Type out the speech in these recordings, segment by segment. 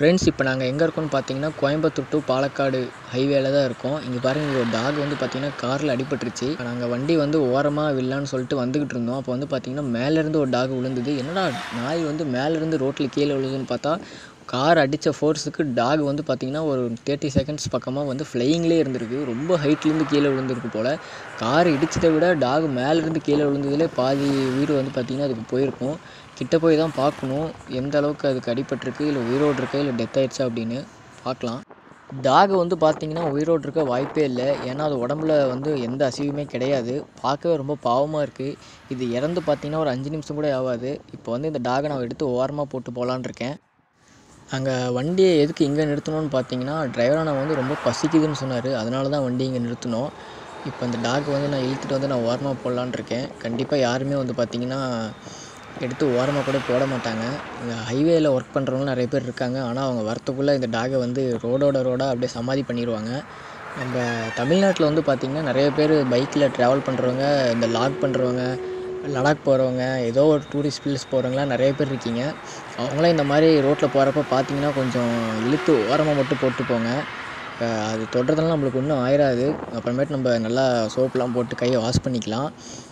friends இப்போ நாங்கள் எங்கே இருக்கோம்னு பார்த்தீங்கன்னா கோயம்புத்தூர் டு பாலக்காடு ஹைவேல தான் இருக்கோம் இங்கே பாருங்க இங்கே ஒரு டாக் வந்து பார்த்தீங்கன்னா காரில் அடிபட்டுருச்சு நாங்கள் வண்டி வந்து ஓரமாக விடலான்னு சொல்லிட்டு வந்துக்கிட்டு இருந்தோம் அப்போ வந்து பார்த்தீங்கன்னா மேலேருந்து ஒரு டாக் விழுந்தது என்னடா நாய் வந்து மேலேருந்து ரோட்டில் கீழே விழுதுன்னு பார்த்தா கார் அடித்த ஃபோர்ஸுக்கு டாக் வந்து பார்த்திங்கன்னா ஒரு தேர்ட்டி செகண்ட்ஸ் பக்கமாக வந்து ஃப்ளையிங்லேயே இருந்திருக்கு ரொம்ப ஹைட்லேருந்து கீழே விழுந்திருக்கு போல் கார் இடிச்சதை விட டாக் மேலேருந்து கீழே விழுந்ததுலே பாதி உயிர் வந்து பார்த்திங்கன்னா அதுக்கு போயிருக்கும் கிட்ட போய் தான் பார்க்கணும் எந்த அளவுக்கு அதுக்கு அடிபட்டிருக்கு இல்லை உயிரோடு இருக்கா இல்லை டெத் ஆயிடுச்சா அப்படின்னு பார்க்கலாம் டாக் வந்து பார்த்திங்கன்னா உயிரோடு இருக்க வாய்ப்பே இல்லை ஏன்னா அது உடம்புல வந்து எந்த அசைவுமே கிடையாது பார்க்கவே ரொம்ப பாவமாக இருக்குது இது இறந்து பார்த்திங்கன்னா ஒரு அஞ்சு நிமிஷம் கூட ஆகாது இப்போ வந்து இந்த டாகை நான் எடுத்து ஓரமாக போட்டு போகலான்னு இருக்கேன் அங்கே வண்டியை எதுக்கு இங்கே நிறுத்தணும்னு பார்த்தீங்கன்னா டிரைவர் அண்ணா வந்து ரொம்ப பசிக்குதுன்னு சொன்னார் அதனால தான் வண்டி இங்கே நிறுத்தினோம் இப்போ இந்த டாக் வந்து நான் இழுத்துட்டு வந்து நான் ஓரமாக போடலான்னு இருக்கேன் கண்டிப்பாக யாருமே வந்து பார்த்திங்கன்னா எடுத்து ஓரமாக கூட போட மாட்டாங்க இங்கே ஹைவேயில் ஒர்க் பண்ணுறவங்க நிறைய பேர் இருக்காங்க ஆனால் அவங்க வரத்துக்குள்ளே இந்த டாகை வந்து ரோடோட ரோடாக அப்படியே சமாதி பண்ணிடுவாங்க நம்ம தமிழ்நாட்டில் வந்து பார்த்திங்கன்னா நிறைய பேர் பைக்கில் ட்ராவல் பண்ணுறவங்க இந்த லாக் பண்ணுறவங்க லடாக் போகிறவங்க ஏதோ ஒரு டூரிஸ்ட் பிளேஸ் போகிறவங்களாம் நிறைய பேர் இருக்கீங்க அவங்களாம் இந்த மாதிரி ரோட்டில் போகிறப்ப பார்த்தீங்கன்னா கொஞ்சம் இழுத்து ஓரமாக மட்டும் போட்டு போங்க அஹ் அது தொடுறதுனால நம்மளுக்கு ஒன்றும் ஆயிராது அப்புறமேட்டு நம்ம நல்லா சோப்புலாம் போட்டு கையை வாஷ் பண்ணிக்கலாம்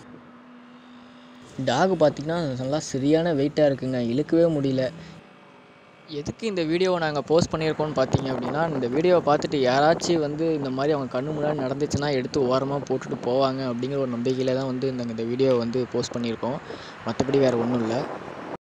டாக் பார்த்திங்கன்னா நல்லா சரியான வெயிட்டாக இருக்குங்க இழுக்கவே முடியல எதுக்கு இந்த வீடியோவை நாங்கள் போஸ்ட் பண்ணியிருக்கோம்னு பார்த்தீங்க அப்படின்னா இந்த வீடியோவை பார்த்துட்டு யாராச்சும் வந்து இந்த மாதிரி அவங்க கண்ணு முன்னாடி நடந்துச்சுன்னா எடுத்து ஓரமாக போட்டுட்டு போவாங்க அப்படிங்கிற ஒரு நம்பிக்கையில் தான் வந்து இந்த இந்த வீடியோவை வந்து போஸ்ட் பண்ணியிருக்கோம் மற்றபடி வேறு ஒன்றும் இல்லை